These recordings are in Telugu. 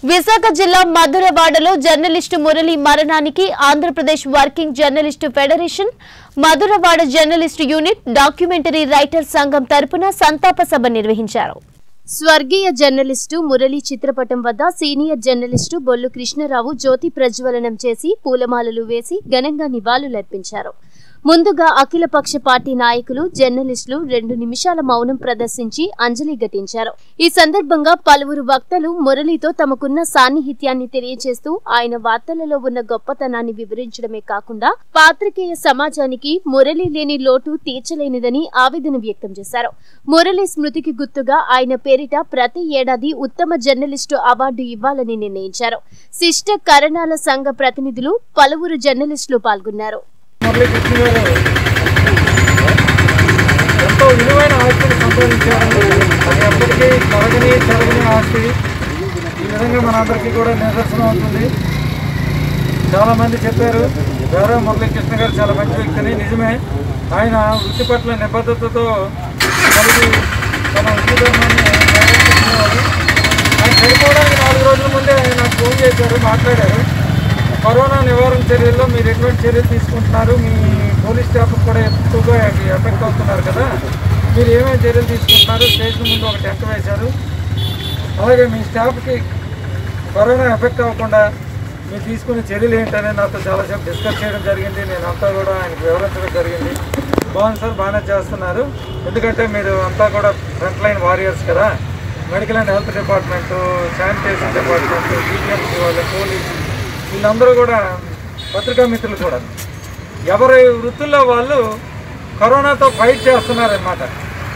విశాఖ జిల్లా మధురవాడలో జర్నలిస్టు మురళి మరణానికి Andhra Pradesh working journalist federation Madhuravada journalist unit documentary writer సంఘం తరపున సంతాప సభ నిర్వహించారు స్వర్గీయ జర్నలిస్టు మురళి చిత్రపటం వద్ద సీనియర్ జర్నలిస్టు బొల్లు కృష్ణరావు జ్యోతి ప్రజ్వలనం చేసి పూలమాలలు వేసి ఘనంగా నివాళులర్పించారు ముందుగా అఖిలపక్ష పార్టీ నాయకులు జర్నలిస్టులు రెండు నిమిషాల మౌనం ప్రదర్శించి అంజలి ఘటించారు ఈ సందర్భంగా పలువురు వక్తలు మురళితో తమకున్న సాన్నిహిత్యాన్ని తెలియజేస్తూ ఆయన వార్తలలో ఉన్న గొప్పతనాన్ని వివరించడమే కాకుండా పాత్రికేయ సమాజానికి మురళి లేని లోటు తీర్చలేనిదని ఆవేదన వ్యక్తం చేశారు మురళి స్మృతికి గుర్తుగా ఆయన పేరిట ప్రతి ఏడాది ఉత్తమ జర్నలిస్టు అవార్డు ఇవ్వాలని నిర్ణయించారు శిష్ట కరణాల సంఘ ప్రతినిధులు పలువురు జర్నలిస్టులు పాల్గొన్నారు మురళీకృష్ణ గారు ఎంతో విలువైన ఆస్తిని సంపాదించారు అది ఎప్పటికీ తరగని తరగని ఆస్తి ఈ విధంగా మనందరికీ కూడా నిదర్శనం అవుతుంది చాలా మంది చెప్పారు గౌరవ మురళీకృష్ణ గారు చాలా మంచి వ్యక్తిని నిజమే ఆయన వృత్తి పట్ల నిబద్ధతతో కలిగి తన వృత్తి ధర్మాన్ని నెరవేర్చుకునేవారు ఆయన చనిపోవడానికి నాలుగు రోజుల ముందే ఆయన నాకు ఫోన్ చేశారు మాట్లాడారు కరోనా నివారణ చర్యల్లో మీరు ఎటువంటి చర్యలు తీసుకుంటున్నారు మీ పోలీస్ స్టాఫ్ కూడా ఎక్కువగా ఎఫెక్ట్ అవుతున్నారు కదా మీరు ఏమేమి చర్యలు తీసుకుంటున్నారు స్టేషన్ ముందు ఒక టెంట్ వేశారు అలాగే మీ స్టాఫ్కి కరోనా ఎఫెక్ట్ అవ్వకుండా మీరు తీసుకునే చర్యలు ఏంటనేది నాతో చాలాసేపు డిస్కస్ చేయడం జరిగింది నేను అంతా కూడా ఆయనకు వివరించడం జరిగింది బాగుంది సార్ బాగానే చేస్తున్నారు ఎందుకంటే మీరు అంతా కూడా ఫ్రంట్ లైన్ వారియర్స్ కదా medical and health department sanitation department GPMC వాళ్ళు పోలీస్ వీళ్ళందరూ కూడా పత్రికా మిత్రులు కూడా ఎవరి వృత్తుల్లో వాళ్ళు కరోనాతో ఫైట్ చేస్తున్నారన్నమాట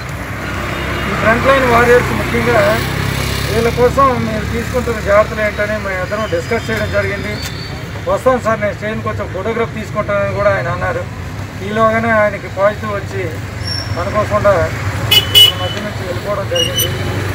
ఈ ఫ్రంట్ లైన్ వారియర్స్ ముఖ్యంగా వీళ్ళ కోసం మీరు తీసుకుంటున్న జాగ్రత్తలు ఏంటని మేము ఇద్దరం డిస్కస్ చేయడం జరిగింది వస్తాను సార్ నేను స్టేషన్కి వచ్చి ఫోటోగ్రాఫ్ తీసుకుంటానని కూడా ఆయన అన్నారు ఈలోగానే ఆయనకి పాజిటివ్ వచ్చి అనుకోకుండా మన మధ్య నుంచి వెళ్ళిపోవడం జరిగింది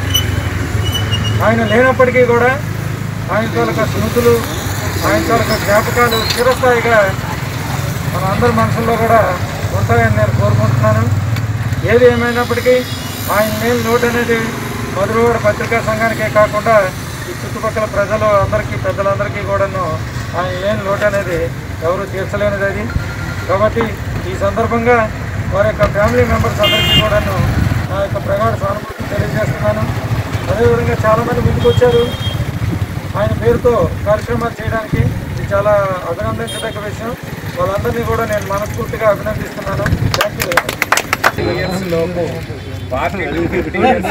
ఆయన లేనప్పటికీ కూడా ఆయన తాలూకా స్మృతులు ఆయన తాలూకా జ్ఞాపకాలు చిరస్థాయిగా మన అందరి మనసుల్లో కూడా ఉంటాయని నేను కోరుకుంటున్నాను ఏది ఏమైనప్పటికీ ఆయన లేని లోటు అనేది మధురవాడ పత్రికా సంఘానికే కాకుండా ఈ చుట్టుపక్కల ప్రజలు అందరికీ పెద్దలందరికీ కూడాను ఆయన లేని లోటు అనేది ఎవరు తీర్చలేనిది అది కాబట్టి ఈ సందర్భంగా వారి యొక్క ఫ్యామిలీ మెంబర్స్ అందరికీ కూడాను నా యొక్క ప్రగాఢ సానుభూతి తెలియజేస్తున్నాను అదేవిధంగా చాలామంది ముందుకు వచ్చారు ఆయన పేరుతో కార్యక్రమాలు చేయడానికి ఇది చాలా అభినందించదగ్గ విషయం వాళ్ళందరినీ కూడా నేను మనస్ఫూర్తిగా అభినందిస్తున్నాను thank you very much years లోపు forty to fifty years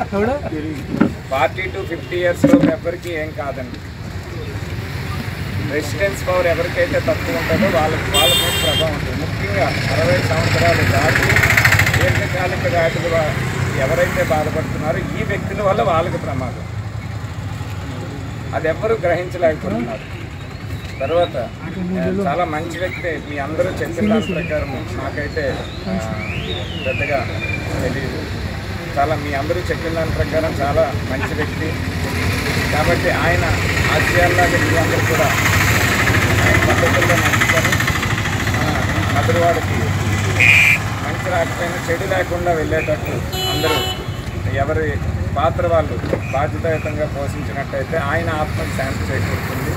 forty to fifty years లోపు ఎవరికి ఏం కాదండి రెసిడెన్స్ పవర్ ఎవరికైతే తక్కువ ఉంటుందో వాళ్ళకి వాళ్ళ మీద ప్రభావం ఉంటుంది ముఖ్యంగా అరవై సంవత్సరాలు దాటి దీర్ఘకాలిక వ్యాధులు వా- ఎవరైతే బాధపడుతున్నారో ఈ వ్యక్తుల వల్ల వాళ్ళకి ప్రమాదం అది ఎవ్వరూ గ్రహించలేకపోతున్నారు తర్వాత ఆ, చాలా మంచి వ్యక్తి మీ అందరూ చెప్పిన దాని ప్రకారం నాకైతే ఆ, పెద్దగా తెలియదు చాలా మీ అందరూ చెప్పిన దాని ప్రకారం చాలా మంచి వ్యక్తి కాబట్టి ఆయన ఆశయాల్లాగా మీ అందరూ కూడా ఆయన పద్ధతుల్లో నడుచుకొని మధురవాడికి మంచి రాకపోయినా చెడు లేకుండా వెళ్ళేటట్టు అందరూ ఎవరి పాత్ర వాళ్ళు బాధ్యతాయుతంగా పోషించినట్టయితే ఆయన ఆత్మకి శాంతి చేకూరుతుంది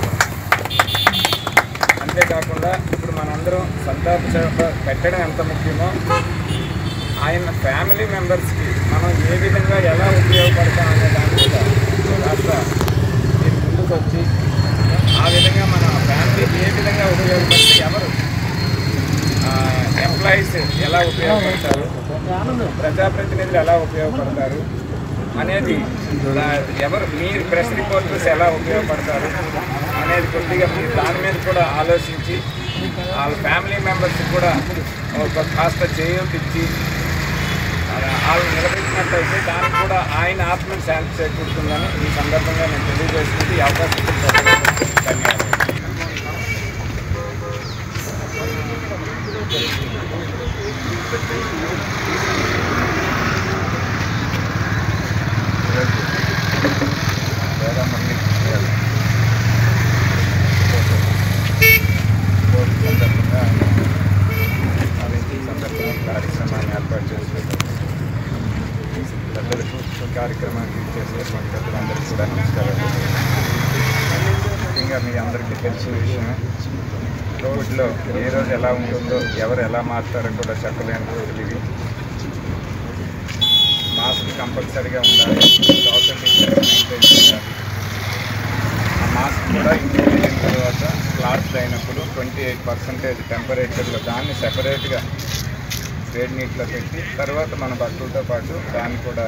అంతేకాకుండా ఇప్పుడు మనందరం సంతాప సభ పెట్టడం ఎంత ముఖ్యమో ఆయన ఫ్యామిలీ మెంబర్స్కి మనం ఏ విధంగా ఎలా ఉపయోగపడతాం అనే దాని మీద కాస్త మీరు ముందుకు వచ్చి ఆ విధంగా మన ఫ్యామిలీకి ఏ విధంగా ఉపయోగపడితే ఎవరు ఎంప్లాయీస్ ఎలా ఉపయోగపడతారు ప్రజాప్రతినిధులు ఎలా ఉపయోగపడతారు అనేది దా- ఎవరు మీరు ప్రెస్ రిపోర్టర్స్ ఎలా ఉపయోగపడతారు అనేది కొద్దిగా మీరు దాని మీద కూడా ఆలోచించి వాళ్ళ ఫ్యామిలీ మెంబర్స్కి కూడా ఒక కాస్త చేయూతిచ్చి వాళ్ళు నిలబెట్టినట్టయితే దానికి కూడా ఆయన ఆత్మకు శాంతి చేకూరుతుందని ఈ సందర్భంగా నేను తెలియజేసుకుంటూ ఈ అవకాశం ఇచ్చిన ధన్యవాదాలు సందర్భంగా సందర్భంగా కార్యక్రమాన్ని ఏర్పాటు చేసుకోవడం పెద్దలకు కార్యక్రమానికి చేసే పెద్దలందరికీ కూడా నమస్కారాలు మీ అందరికీ తెలిసిన విషయం కోవిడ్లో ఏ రోజు ఎలా ఉంటుందో ఎవరు ఎలా మారుతారో కూడా చెప్పలేని రోజులు ఇవి మాస్క్ కంపల్సరీగా ఉండాలి సోషల్ డిస్టెన్స్ మెయింటైన్ చేయాలి ఆ మాస్క్ కూడా ఇంటికి వెళ్ళిన తర్వాత క్లాస్ అయినప్పుడు ట్వంటీ ఎయిట్ పర్సెంటేజ్ టెంపరేచర్లో దాన్ని సెపరేట్గా వేడి నీటిలో పెట్టి తర్వాత మన బట్టలతో పాటు దాన్ని కూడా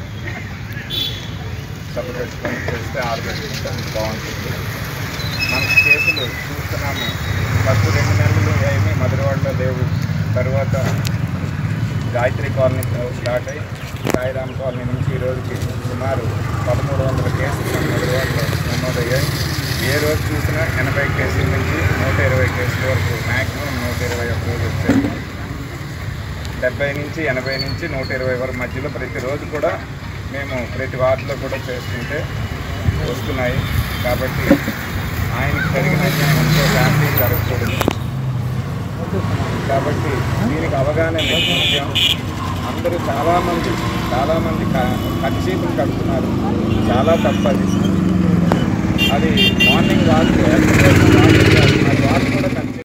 సబ్బుపెట్టుకొని చేస్తే ఆరబెట్టుకుంటే బాగుంటుంది మనకి కేసులు చూస్తున్నాము ఫస్ట్ రెండు నెలలు ఏమి మధురవాడలో లేవు తర్వాత గాయత్రి కాలనీ స్టార్ట్ అయ్యి సాయిరామ్ కాలనీ నుంచి ఈ రోజుకి సుమారు పదమూడు వందల కేసులు మన మధురవాడలో నమోదయ్యాయి ఏ రోజు చూసినా ఎనభై కేసుల నుంచి నూట ఇరవై కేసుల వరకు మ్యాక్సిమం నూట ఇరవై ఒక్క రోజు వచ్చాయి డెబ్బై నుంచి ఎనభై నుంచి నూట ఇరవై వరకు మధ్యలో ప్రతిరోజు కూడా మేము ప్రతి వార్డులో కూడా చేస్తుంటే వస్తున్నాయి కాబట్టి ఆయనకి జరిగిన అన్యాయం ఇంకో ఫ్యామిలీ జరగకూడదు కాబట్టి దీనికి అవగాహన ముఖ్యం అందరూ చాలామంది చాలామంది కచ్చీపులు కడుతున్నారు చాలా తప్పది అది మార్నింగ్ వాక్ ఎక్సర్సైజ్ వాక్ అది వాక్ కూడా కచ్చి